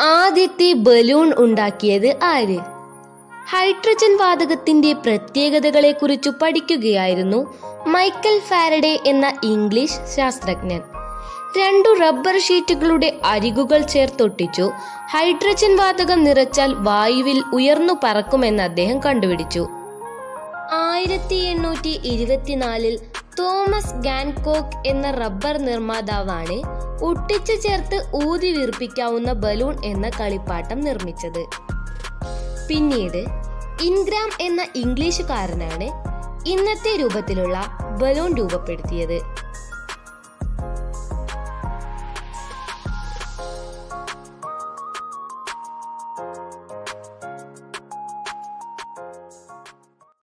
ആദ്യത്തെ ബലൂൺ ഉണ്ടാക്കിയത് ആര് ഹൈഡ്രജൻ വാതകത്തിന്റെ പ്രത്യേകതകളെക്കുറിച്ച് പഠിക്കുകയായിരുന്നു മൈക്കൽ ഫാരഡെ എന്ന ഇംഗ്ലീഷ് ശാസ്ത്രജ്ഞൻ രണ്ടു റബ്ബർ ഷീറ്റുകളുടെ അരികുകൾ ചേർത്തൊട്ടിച്ചു ഹൈഡ്രജൻ വാതകം നിറച്ചാൽ വായുവിൽ ഉയർന്നു പറക്കുമെന്ന് അദ്ദേഹം കണ്ടുപിടിച്ചു ആയിരത്തി എണ്ണൂറ്റി ഇരുപത്തിനാലിൽ തോമസ് ഗാൻകോക്ക് എന്ന റബ്ബർ നിർമ്മാതാവാണ് ഒട്ടിച്ചു ചേർത്ത് ഊതി വീർപ്പിക്കാവുന്ന ബലൂൺ എന്ന കളിപ്പാട്ടം നിർമ്മിച്ചത് പിന്നീട് ഇൻഗ്രാം എന്ന ഇംഗ്ലീഷുകാരനാണ് ഇന്നത്തെ രൂപത്തിലുള്ള ബലൂൺ രൂപപ്പെടുത്തിയത്